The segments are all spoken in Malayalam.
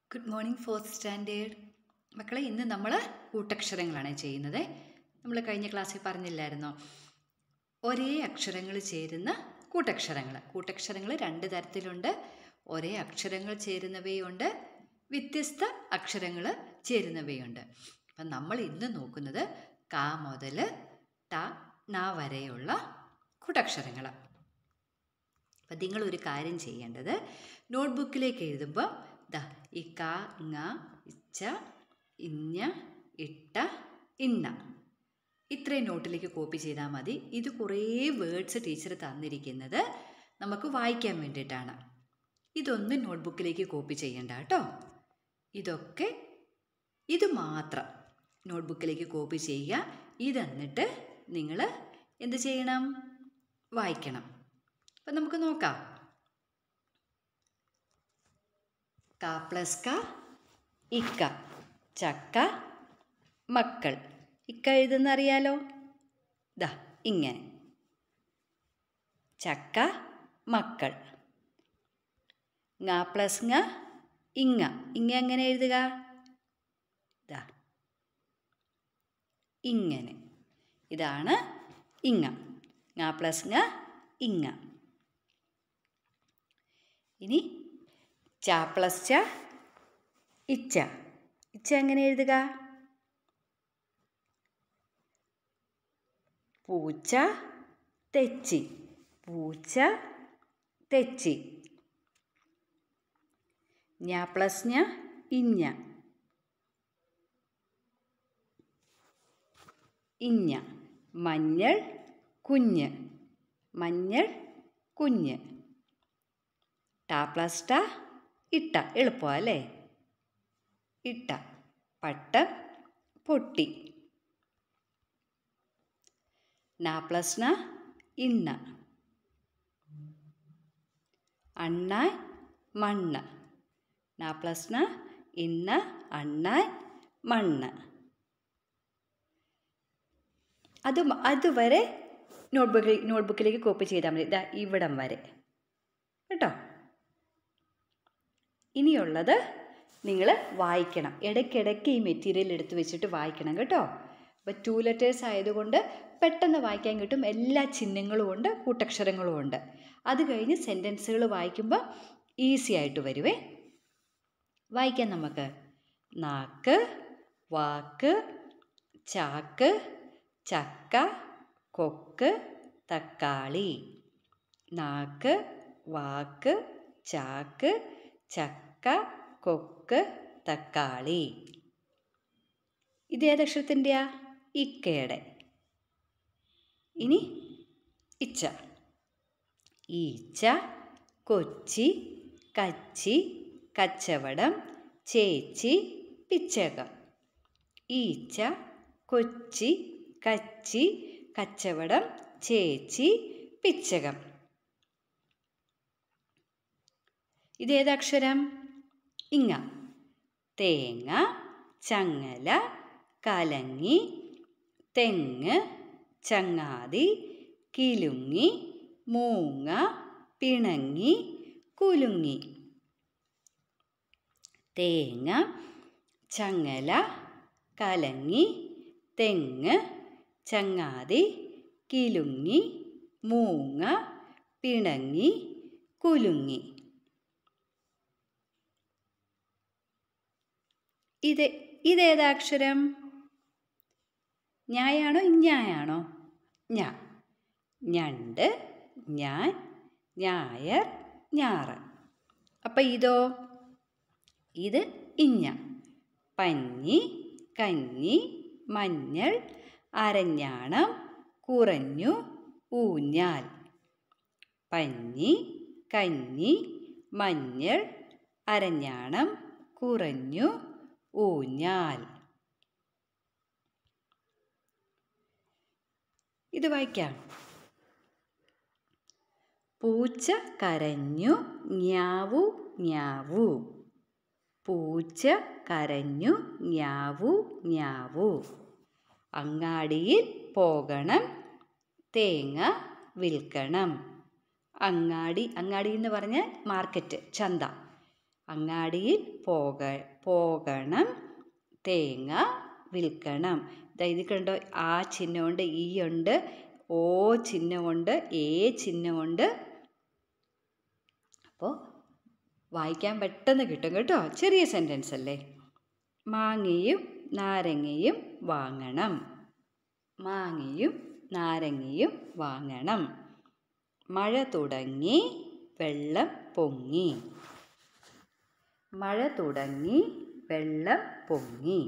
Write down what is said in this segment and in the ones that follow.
ഗുഡ് മോർണിംഗ് ഫോർത്ത് സ്റ്റാൻഡേർഡ് മക്കളെ ഇന്ന് നമ്മൾ കൂട്ടക്ഷരങ്ങളാണ് ചെയ്യുന്നത് നമ്മൾ കഴിഞ്ഞ ക്ലാസ്സിൽ പറഞ്ഞില്ലായിരുന്നോ ഒരേ അക്ഷരങ്ങൾ ചേരുന്ന കൂട്ടക്ഷരങ്ങൾ കൂട്ടക്ഷരങ്ങൾ രണ്ട് തരത്തിലുണ്ട് ഒരേ അക്ഷരങ്ങൾ ചേരുന്നവയുണ്ട് വ്യത്യസ്ത അക്ഷരങ്ങൾ ചേരുന്നവയുണ്ട് അപ്പം നമ്മൾ ഇന്ന് നോക്കുന്നത് ക മുതൽ ട ന വരെയുള്ള കൂട്ടക്ഷരങ്ങൾ അപ്പം നിങ്ങളൊരു കാര്യം ചെയ്യേണ്ടത് നോട്ട്ബുക്കിലേക്ക് എഴുതുമ്പോൾ ദാ ഈ ക ങ ഇച്ച ഇഞ്ഞ ഇട്ട ഇന്ന ഇത്രയും നോട്ടിലേക്ക് കോപ്പി ചെയ്താൽ മതി ഇത് കുറേ വേർഡ്സ് ടീച്ചർ തന്നിരിക്കുന്നത് നമുക്ക് വായിക്കാൻ വേണ്ടിയിട്ടാണ് ഇതൊന്നും നോട്ട്ബുക്കിലേക്ക് കോപ്പി ചെയ്യണ്ട കേട്ടോ ഇതൊക്കെ ഇത് മാത്രം നോട്ട്ബുക്കിലേക്ക് കോപ്പി ചെയ്യുക ഇതെന്നിട്ട് നിങ്ങൾ എന്ത് ചെയ്യണം വായിക്കണം അപ്പം നമുക്ക് നോക്കാം ക പ്ലസ് ക ഇക്ക ചക്ക മക്കൾ ഇക്ക എഴുതുന്നറിയാലോ ദാ ഇങ്ങനെ ചക്ക മക്കൾ ങ പ്ലസ് ങ ഇങ്ങ ഇങ്ങ എങ്ങനെ എഴുതുക ദാ ഇങ്ങനെ ഇതാണ് ഇങ്ങ ങ പ്ലസ് ങ ഇങ്ങ ഇനി ച പ്ലസ് ച ഇച്ച ഇച്ച എങ്ങനെ എഴുതുക പൂച്ച തെച്ചി പൂച്ച തെച്ചി ഞ പ്ലസ് ഞ ഇഞ്ഞ ഇഞ്ഞ മഞ്ഞൾ കുഞ്ഞ് മഞ്ഞൾ കുഞ്ഞ് ട പ്ലസ് ട ഇട്ട എളുപ്പമാണ് അല്ലേ ഇട്ട പട്ടം പൊട്ടി ന പ്ലസ് ന ഇണ്ണ അണ്ണാൻ മണ്ണ് ന പ്ലസ് ന ഇണ്ണ അണ്ണാൻ മണ്ണ് അത് അതുവരെ നോട്ട്ബുക്കിൽ നോട്ട്ബുക്കിലേക്ക് കോപ്പി ചെയ്താൽ മതി ഇതാ ഇവിടം വരെ കേട്ടോ ഇനിയുള്ളത് നിങ്ങൾ വായിക്കണം ഇടയ്ക്കിടയ്ക്ക് ഈ മെറ്റീരിയൽ എടുത്ത് വെച്ചിട്ട് വായിക്കണം കേട്ടോ അപ്പോൾ ടു ലെറ്റേഴ്സ് ആയതുകൊണ്ട് പെട്ടെന്ന് വായിക്കാൻ കിട്ടും എല്ലാ ചിഹ്നങ്ങളും ഉണ്ട് കൂട്ടക്ഷരങ്ങളും ഉണ്ട് അത് കഴിഞ്ഞ് സെൻറ്റൻസുകൾ വായിക്കുമ്പോൾ ഈസി ആയിട്ട് വരുവേ വായിക്കാം നമുക്ക് നാക്ക് വാക്ക് ചാക്ക് ചക്ക കൊക്ക് തക്കാളി നാക്ക് വാക്ക് ചാക്ക് ചക്ക കൊക്ക് തക്കാളി ഇത് ഏതക്ഷരത്തിൻ്റെയാ ഇക്കയുടെ ഇനി ഇച്ച ഈച്ച കൊച്ചി കച്ചി കച്ചവടം ചേച്ചി പിച്ചകം ഈച്ച കൊച്ചി കച്ചി കച്ചവടം ചേച്ചി പിച്ചകം ഇതേതക്ഷരം ഇങ്ങ തേങ്ങ ചങ്ങല കലങ്ങി തെങ്ങ് ചങ്ങാതി കിലുങ്ങി മൂങ്ങ പിണങ്ങി കുലുങ്ങി തേങ്ങ ചങ്ങല കലങ്ങി തെങ്ങ് ചങ്ങാതി കിലുങ്ങി മൂങ്ങ പിണങ്ങി കുലുങ്ങി ഇത് ഇതേതാക്ഷരം ഞായാണോ ഇഞ്ഞായാണോ ഞാ ഞണ്ട് ഞാൻ ഞായർ ഞാറ് അപ്പം ഇതോ ഇത് ഇഞ്ഞ പഞ്ഞി കഞ്ഞി മഞ്ഞൾ അരഞ്ഞാണം കുറഞ്ഞു ഊഞ്ഞാൽ പഞ്ഞി കഞ്ഞി മഞ്ഞൾ അരഞ്ഞാണം കുറഞ്ഞു ഊഞ്ഞാൽ ഇത് വായിക്കാം പൂച്ച കരഞ്ഞു ഞാവു ഞാവു പൂച്ച കരഞ്ഞു ഞാവു ഞാവു അങ്ങാടിയിൽ പോകണം തേങ്ങ വിൽക്കണം അങ്ങാടി അങ്ങാടി എന്ന് പറഞ്ഞാൽ മാർക്കറ്റ് ചന്ത അങ്ങാടിയിൽ പോക പോകണം തേങ്ങ വിൽക്കണം ദാ ഇത് കണ്ടോ ആ ചിഹ്നമുണ്ട് ഈ ഉണ്ട് ഓ ചിഹ്നമുണ്ട് ഏ ചിഹ്നമുണ്ട് അപ്പോൾ വായിക്കാൻ പെട്ടെന്ന് കിട്ടും കേട്ടോ ചെറിയ സെൻറ്റൻസ് അല്ലേ മാങ്ങയും നാരങ്ങയും വാങ്ങണം മാങ്ങയും നാരങ്ങയും വാങ്ങണം മഴ തുടങ്ങി വെള്ളം പൊങ്ങി മഴ തുടങ്ങി വെള്ളം പൊങ്ങി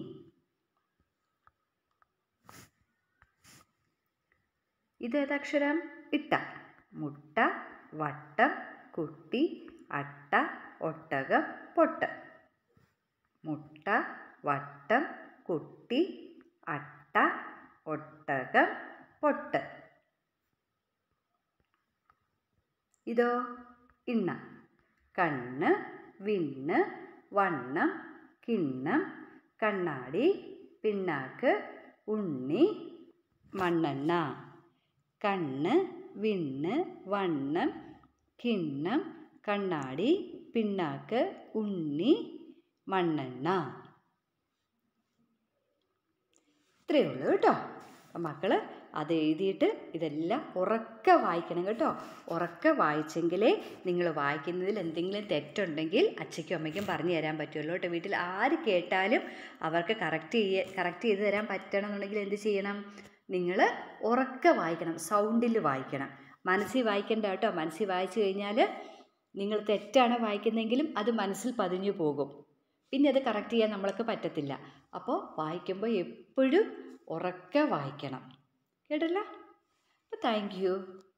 ഇതേതക്ഷരം ഇട്ട മുട്ട വട്ടം കുട്ടി അട്ട ഒട്ടകം പൊട്ട് മുട്ട വട്ടം കുട്ടി അട്ട ഒട്ടകം പൊട്ട് ഇതോ ഇണ്ണ കണ്ണ് വിണ്ണ് വണ്ണം കിണ്ണം കണ്ണാടി പിണ്ണാക്ക് ഉണ്ണി മണ്ണെണ്ണ കണ്ണ് വിണ്ണ് വണ്ണം കിണ്ണം കണ്ണാടി പിണ്ണാക്ക് ഉണ്ണി മണ്ണെണ്ണ ഇത്രയേ ഉള്ളൂ കേട്ടോ അപ്പം മക്കൾ അത് എഴുതിയിട്ട് ഇതെല്ലാം ഉറക്കെ വായിക്കണം കേട്ടോ ഉറക്കെ വായിച്ചെങ്കിലേ നിങ്ങൾ വായിക്കുന്നതിൽ എന്തെങ്കിലും തെറ്റുണ്ടെങ്കിൽ അച്ഛയ്ക്കും അമ്മയ്ക്കും പറഞ്ഞു തരാൻ പറ്റുമല്ലോ കേട്ടോ വീട്ടിൽ ആര് കേട്ടാലും അവർക്ക് കറക്റ്റ് ചെയ്യ കറക്റ്റ് ചെയ്ത് തരാൻ പറ്റണം എന്നുണ്ടെങ്കിൽ എന്ത് ചെയ്യണം നിങ്ങൾ ഉറക്കെ വായിക്കണം സൗണ്ടിൽ വായിക്കണം മനസ്സിൽ വായിക്കണ്ട കേട്ടോ മനസ്സിൽ വായിച്ചു കഴിഞ്ഞാൽ നിങ്ങൾ തെറ്റാണ് വായിക്കുന്നതെങ്കിലും അത് മനസ്സിൽ പതിഞ്ഞു പോകും പിന്നെ അത് കറക്റ്റ് ചെയ്യാൻ നമ്മൾക്ക് പറ്റത്തില്ല അപ്പോൾ വായിക്കുമ്പോൾ എപ്പോഴും ഉറക്കെ വായിക്കണം കേട്ടല്ലോ അപ്പോൾ താങ്ക് യു